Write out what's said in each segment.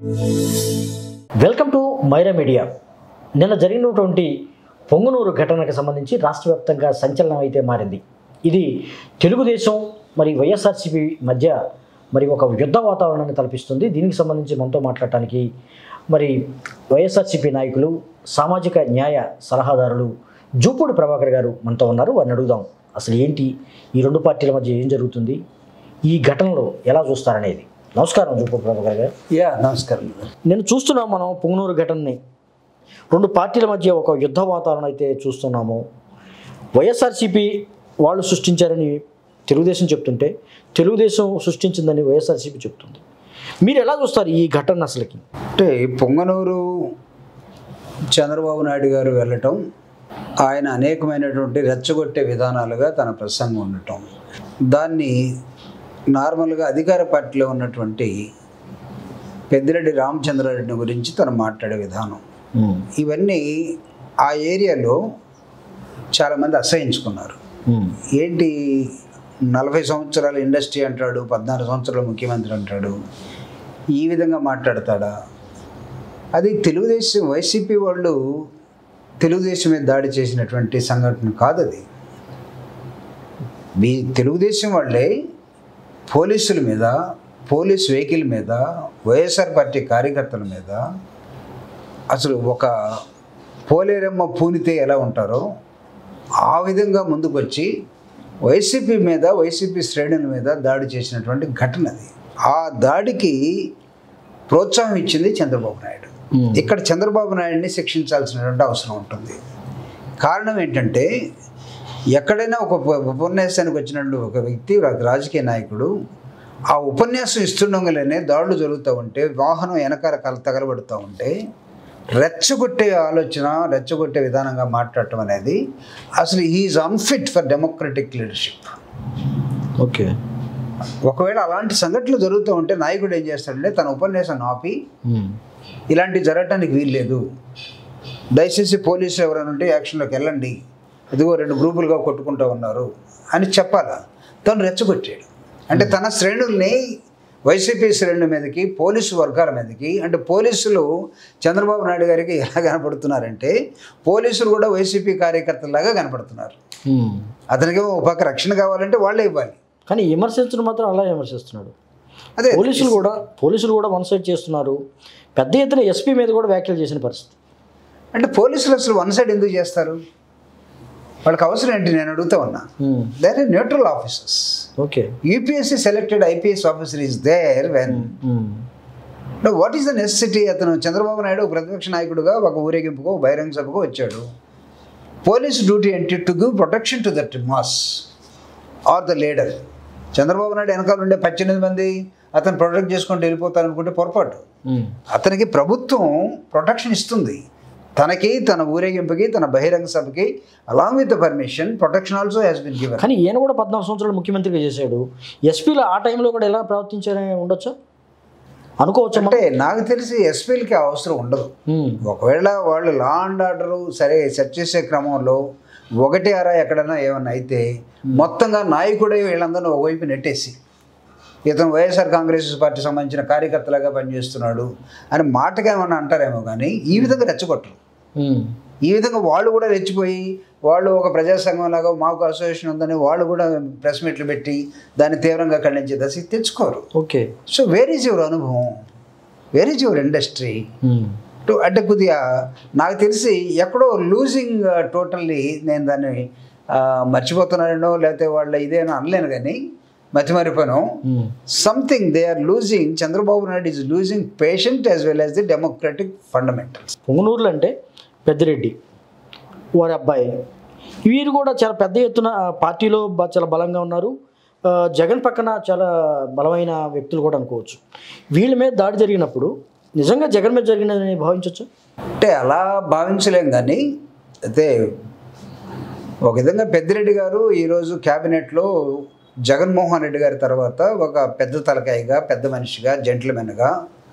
Welcome to Myra media నిన్న జరిగినటువంటి పొంగనూరు ఘటనకు సంబంధించి రాష్ట్ర వ్యాప్తంగా సంచలనం అయితే మారింది ఇది తెలుగుదేశం మరి వైఎస్ఆర్సీపీ మధ్య మరి ఒక యుద్ధ వాతావరణాన్ని తలపిస్తుంది దీనికి సంబంధించి మనతో మాట్లాడటానికి మరి వైఎస్ఆర్సీపీ నాయకులు సామాజిక న్యాయ సలహాదారులు జూపూడి ప్రభాకర్ గారు మనతో ఉన్నారు వారిని అడుగుదాం అసలు ఏంటి ఈ రెండు పార్టీల మధ్య ఏం జరుగుతుంది ఈ ఘటనలో ఎలా చూస్తారనేది నమస్కారం జూపూడి ప్రభాకర్ గారు యా నమస్కారం నేను చూస్తున్నాం మనం పొంగనూరు ఘటనని రెండు పార్టీల మధ్య ఒక యుద్ధ వాతావరణం అయితే చూస్తున్నాము వైఎస్ఆర్సీపీ వాళ్ళు సృష్టించారని తెలుగుదేశం చెప్తుంటే తెలుగుదేశం సృష్టించిందని వైఎస్ఆర్సీపీ చెప్తుంది మీరు ఎలా చూస్తారు ఈ ఘటన అసలుకి అంటే పొంగనూరు చంద్రబాబు నాయుడు గారు వెళ్ళటం ఆయన అనేకమైనటువంటి రెచ్చగొట్టే విధానాలుగా తన ప్రసంగం ఉండటం దాన్ని నార్మల్గా అధికార పార్టీలో ఉన్నటువంటి పెద్దిరెడ్డి రామచంద్రారెడ్డి గురించి తను మాట్లాడే విధానం ఇవన్నీ ఆ ఏరియాలో చాలామంది అసహించుకున్నారు ఏంటి నలభై సంవత్సరాల ఇండస్ట్రీ అంటాడు పద్నాలుగు సంవత్సరాల ముఖ్యమంత్రి అంటాడు ఈ విధంగా మాట్లాడతాడా అది తెలుగుదేశం వైసీపీ వాళ్ళు తెలుగుదేశం మీద దాడి చేసినటువంటి సంఘటన కాదు అది మీ తెలుగుదేశం వాళ్ళే పోలీసుల మీద పోలీస్ వెహికల్ మీద వైఎస్ఆర్ పార్టీ కార్యకర్తల మీద అసలు ఒక పోలేరమ్మ పూనితే ఎలా ఉంటారో ఆ విధంగా ముందుకు వచ్చి వైసీపీ మీద వైసీపీ శ్రేణుల మీద దాడి చేసినటువంటి ఘటన అది ఆ దాడికి ప్రోత్సాహం ఇచ్చింది చంద్రబాబు నాయుడు ఇక్కడ చంద్రబాబు నాయుడిని శిక్షించాల్సినటువంటి అవసరం ఉంటుంది కారణం ఏంటంటే ఎక్కడైనా ఒక ఉప- ఉపన్యాసానికి వచ్చినట్టు ఒక వ్యక్తి ఒక రాజకీయ నాయకుడు ఆ ఉపన్యాసం ఇస్తుండగానే దాడులు జరుగుతూ ఉంటే వాహనం వెనకాల కల తగలబడుతూ ఉంటే రెచ్చగొట్టే ఆలోచన రెచ్చగొట్టే విధానంగా మాట్లాడటం అనేది అసలు he is unfit for democratic leadership okay ఒకవేళ అలాంటి సంఘటనలు జరుగుతూ ఉంటే నాయకుడు ఏం చేస్తాడంటే తన ఉపన్యాసం ఆపి ఇలాంటివి జరగటానికి వీల్లేదు దయచేసి పోలీసులు ఎవరైనా ఉంటే యాక్షన్లోకి వెళ్ళండి ఇదిగో రెండు గ్రూపులుగా కొట్టుకుంటూ ఉన్నారు అని చెప్పాలా తను రెచ్చగొట్టాడు అంటే తన శ్రేణుల్ని వైసీపీ శ్రేణుల మీదకి పోలీసు వర్గాల మీదకి అంటే పోలీసులు చంద్రబాబు నాయుడు గారికి ఎలా కనపడుతున్నారంటే పోలీసులు కూడా వైసీపీ కార్యకర్తలాగా కనపడుతున్నారు అతనికి ఒక పక్క రక్షణ కావాలంటే వాళ్ళే ఇవ్వాలి కానీ విమర్శించడం మాత్రం అలా విమర్శిస్తున్నాడు అదే పోలీసులు కూడా పోలీసులు కూడా వన్ సైడ్ చేస్తున్నారు పెద్ద ఎత్తున ఎస్పీ మీద కూడా వ్యాఖ్యలు చేసిన పరిస్థితి అంటే పోలీసులు అసలు వన్ సైడ్ ఎందుకు చేస్తారు వాళ్ళకి అవసరం ఏంటి నేను అడుగుతా ఉన్నా there are neutral officers okay UPSC selected IPS officer is there when what is the necessity అతను చంద్రబాబు నాయుడు ఒక ప్రతిపక్ష నాయకుడుగా ఒక ఊరేగింపుకో ఒక బహిరంగ సభకు వచ్చాడు పోలీస్ డ్యూటీ ఏంటి to give protection to that mass or the leader Chandrababu Naidu వెనకాల ఉండే పద్దెనిమిది మంది అతను ప్రొటెక్ట్ చేసుకుంటూ వెళ్ళిపోతాను అనుకుంటే పొరపాటు అతనికి ప్రభుత్వం ప్రొటెక్షన్ ఇస్తుంది తనకి తన ఊరేగింపుకి తన బహిరంగ సభకి along with the permission protection also has been given కానీ ఈయన కూడా పద్నాలుగు సంవత్సరాలు ముఖ్యమంత్రిగా చేశాడు ఎస్పీలు ఆ టైంలో కూడా ఎలా ప్రవర్తించారని ఉండొచ్చా అనుకోవచ్చా అంటే నాకు తెలిసి ఎస్పీలకి అవసరం ఉండదు ఒకవేళ వాళ్ళు లా అండ్ ఆర్డర్ సరే సెట్ చేసే క్రమంలో ఒకటి అరా ఎక్కడైనా ఏమన్నా అయితే మొత్తంగా నాయకుడే వీళ్ళందరినీ ఒకవైపు నెట్టేసి ఇతను వైఎస్ఆర్ కాంగ్రెస్ పార్టీ సంబంధించిన కార్యకర్తలాగా పనిచేస్తున్నాడు అని మాటగా ఏమన్నా అంటారేమో కానీ ఈ విధంగా రెచ్చగొట్టరు ఈ విధంగా వాళ్ళు కూడా రెచ్చిపోయి వాళ్ళు ఒక ప్రజా సంఘం లాగా మాకు అసోసియేషన్ ఉందని వాళ్ళు కూడా ప్రెస్ మీట్లు పెట్టి దాన్ని తీవ్రంగా ఖండించే దశకి తెచ్చుకోరు okay so where is your అనుభవం where is your industry to అంటే కొద్దిగా నాకు తెలిసి ఎక్కడో లూజింగ్ టోటల్లీ నేను దాన్ని ఆ, మర్చిపోతున్నానో లేకపోతే వాళ్ళ ఇదేనో అనలేను కానీ మతి మరిపోను something they are losing Chandrababu Naidu is losing patient as well as the democratic fundamentals పొంగనూరులో అంటే పెద్దిరెడ్డి వారి అబ్బాయి వీరు కూడా చాలా పెద్ద ఎత్తున ఆ, పార్టీలో బ- చాలా బలంగా ఉన్నారు ఆ, జగన్ పక్కన చాలా బలమైన వ్యక్తులు కూడా అనుకోవచ్చు వీళ్ళ మీద దాడి జరిగినప్పుడు నిజంగా జగన్ మీద జరిగినదని భావించవచ్చు అంటే అలా భావించలేం కానీ అయితే ఒక విధంగా పెద్దిరెడ్డి గారు ఈరోజు క్యాబినెట్లో జగన్మోహన్ రెడ్డి గారి తర్వాత ఒక పెద్ద తలకాయగా పెద్ద మనిషిగా జెంట్లమెన్గా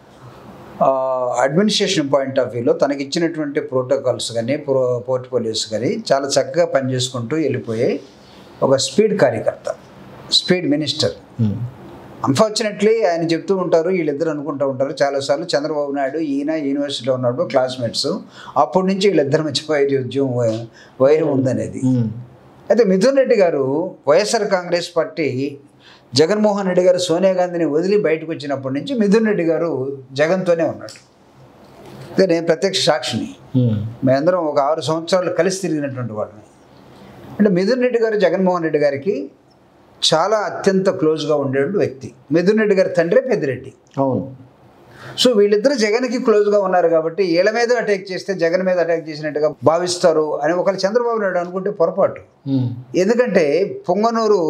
అడ్మినిస్ట్రేషన్ పాయింట్ ఆఫ్ వ్యూలో తనకి ఇచ్చినటువంటి ప్రోటోకాల్స్ కానీ ప్రో పోర్ట్ఫోలియోస్ కానీ చాలా చక్కగా పనిచేసుకుంటూ వెళ్ళిపోయే ఒక స్పీడ్ కార్యకర్త స్పీడ్ మినిస్టర్ అన్ఫార్చునేట్లీ ఆయన చెప్తూ ఉంటారు వీళ్ళిద్దరు అనుకుంటూ ఉంటారు చాలాసార్లు చంద్రబాబు నాయుడు ఈయన యూనివర్సిటీలో ఉన్నప్పుడు క్లాస్మేట్స్ అప్పటి నుంచి వీళ్ళిద్దరి మధ్య వైరుధ్యం వై- వైరం ఉందనేది ఉమ్. అయితే మిథున్ రెడ్డి గారు వైఎస్ఆర్ కాంగ్రెస్ పార్టీ జగన్మోహన్ రెడ్డి గారు సోనియా గాంధీని వదిలి బయటకు వచ్చినప్పటి నుంచి మిథున్ రెడ్డి గారు జగన్తోనే ఉన్నాడు అయితే నేను ప్రత్యక్ష సాక్షిని ఉమ్. మేమందరం ఒక ఆరు సంవత్సరాలు కలిసి తిరిగినటువంటి వాళ్ళని అంటే మిథున్ రెడ్డి గారు జగన్మోహన్ రెడ్డి గారికి చాలా అత్యంత క్లోజ్గా ఉండే వ్యక్తి మిథున్ రెడ్డి గారి తండ్రే పెద్దిరెడ్డి అవును సో వీళ్ళిద్దరు జగన్కి క్లోజ్గా ఉన్నారు కాబట్టి వీళ్ళ మీద అటాక్ చేస్తే జగన్ మీద అటాక్ చేసినట్టుగా భావిస్తారు అని ఒకళ్ళు చంద్రబాబు నాయుడు అనుకుంటే పొరపాటు ఉమ్. ఎందుకంటే పొంగనూరు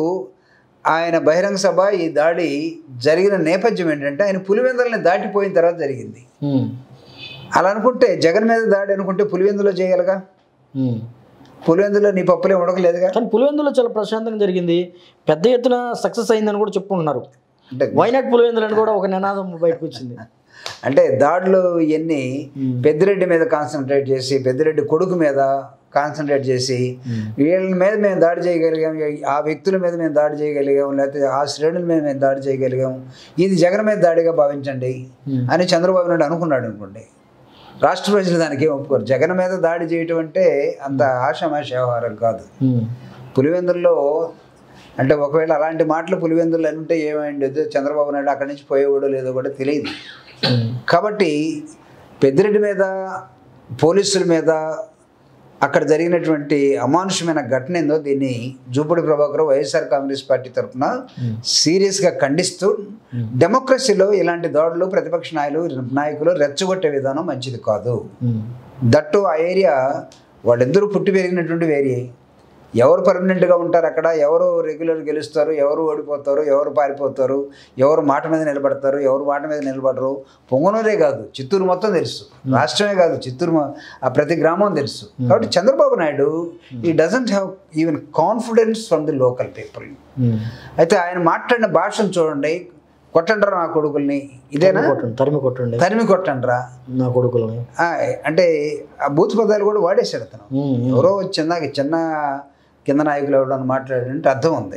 ఆయన బహిరంగ సభ ఈ దాడి జరిగిన నేపథ్యం ఏంటంటే ఆయన పులివెందులని దాటిపోయిన తర్వాత జరిగింది ఉమ్. అలా అనుకుంటే జగన్ మీద దాడి అనుకుంటే పులివెందులో చేయగలగా ఉమ్. పులివెందులో నీ పప్పులే ఉడకలేదుగా కానీ పులివెందులో చాలా ప్రశాంతంగా జరిగింది పెద్ద ఎత్తున సక్సెస్ అయిందని కూడా చెప్పుకుంటున్నారు అంటే వైనాట్ పులివెందులు అని కూడా ఒక నినాదం బయటకు వచ్చింది అంటే దాడులు ఇవన్నీ ఉమ్. పెద్దిరెడ్డి మీద కాన్సన్ట్రేట్ చేసి పెద్దిరెడ్డి కొడుకు మీద కాన్సన్ట్రేట్ చేసి ఉమ్. వీళ్ళ మీద మేము దాడి చేయగలిగాం ఆ వ్యక్తుల మీద మేము దాడి చేయగలిగాం లేకపోతే ఆ శ్రేణుల మీద మేము దాడి చేయగలిగాం ఇది జగన్ మీద దాడిగా భావించండి ఉమ్. అని చంద్రబాబు నాయుడు అనుకున్నాడు అనుకోండి రాష్ట్ర ప్రజలు దానికి ఏం ఒప్పుకోరు జగన్ మీద దాడి చేయటం అంటే అంత ఆషామాష వ్యవహారం కాదు ఉమ్. పులివెందుల్లో అంటే ఒకవేళ అలాంటి మాటలు పులివెందులు అంటే ఏమైంది చంద్రబాబు నాయుడు అక్కడి నుంచి పోయేవాడో లేదో కూడా తెలియదు ఉమ్. కాబట్టి పెద్దిరెడ్డి మీద పోలీసుల మీద అక్కడ జరిగినటువంటి అమానుషమైన ఘటన ఏందో దీన్ని జూపూడి ప్రభాకర్ వైఎస్ఆర్ కాంగ్రెస్ పార్టీ తరఫున సీరియస్గా ఖండిస్తూ డెమోక్రసీలో ఇలాంటి దాడులు ప్రతిపక్ష నాయకులు నాయకులు రెచ్చగొట్టే విధానం మంచిది కాదు ఉమ్. దట్టు ఆ ఏరియా వాళ్ళిద్దరూ పుట్టి పెరిగినటువంటి ఏరియా ఎవరు పర్మనెంట్గా ఉంటారు అక్కడ ఎవరు రెగ్యులర్ గెలుస్తారు ఎవరు ఓడిపోతారు ఎవరు పారిపోతారు ఎవరు మాట మీద నిలబడతారు ఎవరు మాట మీద నిలబడరు పొంగనూరే కాదు చిత్తూరు మొత్తం తెలుసు రాష్ట్రమే కాదు చిత్తూరు మొ- ఆ ప్రతి గ్రామం తెలుసు కాబట్టి చంద్రబాబు నాయుడు ఈ doesn't have even confidence from the local people um. అయితే ఆయన మాట్లాడిన భాషను చూడండి కొట్టండ్రా నా కొడుకుల్ని ఇదేనా కొట్టండి తరిమి కొట్టండి తరిమి కొట్టండ్రా నా కొడుకులని ఆ, అంటే ఆ బూత్ పదాలు కూడా వాడేశాడు అతను ఉమ్. ఉమ్. ఎవరో చిన్న చిన్న కింద నాయకులు ఎవడని మాట్లాడాడంటే అర్థం ఉంది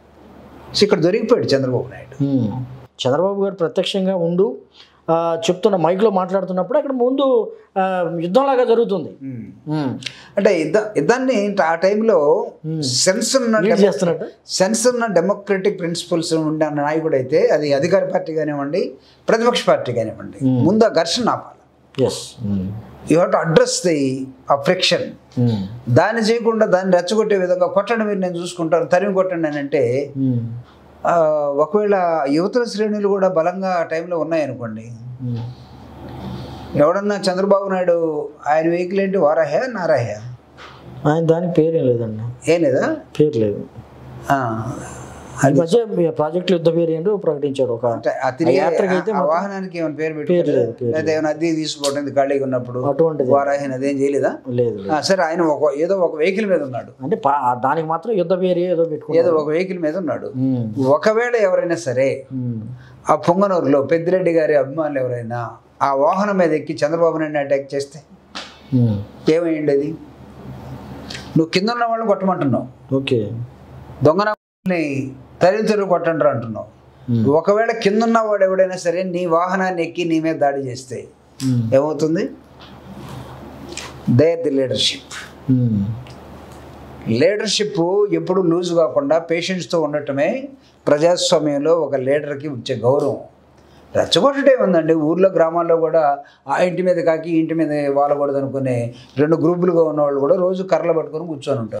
సో ఇక్కడ దొరికిపోయాడు చంద్రబాబు నాయుడు ఉమ్. చంద్రబాబు గారు ప్రత్యక్షంగా ఉండు ఆ, చెప్తున్న మైక్లో మాట్లాడుతున్నప్పుడు అక్కడ ముందు ఆ, యుద్ధంలాగా జరుగుతుంది ఉమ్. అంటే యుద్ధ యుద్ధాన్ని ఆ టైంలో సెన్స్ ఉన్న లీడ్ చేస్తున్నట్టు సెన్స్ ఉన్న డెమోక్రటిక్ ప్రిన్సిపల్స్ ఉండే నాయకుడు అయితే అది అధికార పార్టీ కానివ్వండి ప్రతిపక్ష పార్టీ కానివ్వండి ముందు ఆ ఘర్షణ ఆపాలి yes you have to address the ఆ ఫ్రిక్షన్ దాన్ని చేయకుండా దాన్ని రెచ్చగొట్టే విధంగా కొట్టండి మీరు నేను చూసుకుంటాను తరిమి కొట్టండి అని అంటే ఆ, ఒకవేళ యువతల శ్రేణులు కూడా బలంగా ఆ టైంలో ఉన్నాయనుకోండి ఎవడన్నా చంద్రబాబు నాయుడు ఆయన వెహికల్ ఏంటి వారాహే నారాహే ఆయన దానికి పేరేం లేదండి ఏం లేదా పేరు లేదు ఆ, ఈ మధ్య ప్రాజెక్టులు యుద్ధ పేరు ఏంటో ప్రకటించాడు ఒక అంటే ఆ తిరిగే యాత్రకి అయితే ఆ వాహనానికి ఏమైనా పేరు పేరు పెట్టుకోలేదు లేదు, పేరు లేదా ఏమైనా అద్దె తీసుకోవడం ఖాళీగా ఉన్నప్పుడు అటువంటిది వారాహి అదేం చేయలేదా లేదు లేదు ఆ, సరే ఆయన ఒక ఏదో ఒక వెహికల్ మీద ఉన్నాడు అంటే పా- దానికి మాత్రం యుద్ధ పేరు ఏదో ఏదో పెట్టుకున్నాడు ఒక వెహికల్ మీద ఉన్నాడు ఉమ్. ఒకవేళ ఎవరైనా సరే ఉమ్. ఆ పొంగనూరులో పెద్దిరెడ్డి గారి అభిమానులు ఎవరైనా ఆ వాహనం మీద ఎక్కి చంద్రబాబు నాయుడు అటాక్ చేస్తే ఉమ్. ఏమైంది అది నువ్వు కింద ఉన్న వాళ్ళని కొట్టమంటున్నావు ఓకే దొంగని తల్లిదండ్రులు కొట్టండ్రు అంటున్నావు ఉమ్. ఒకవేళ కింద ఉన్నవాడు ఎవడైనా సరే నీ వాహనాన్ని ఎక్కి నీ మీద దాడి చేస్తే ఉమ్. ఏమవుతుంది there the leadership um. Leadership ఎప్పుడు లూజ్ కాకుండా పేషెంట్స్తో ఉండటమే ప్రజాస్వామ్యంలో ఒక లీడర్కి వచ్చే గౌరవం రెచ్చగొట్టడం ఏముందండి ఊర్లో గ్రామాల్లో కూడా ఆ ఇంటి మీద కాకి ఈ ఇంటి మీద వాలకూడదు అనుకునే రెండు గ్రూపులుగా ఉన్న వాళ్ళు కూడా రోజు కర్రలు పట్టుకొని కూర్చొని ఉంటారు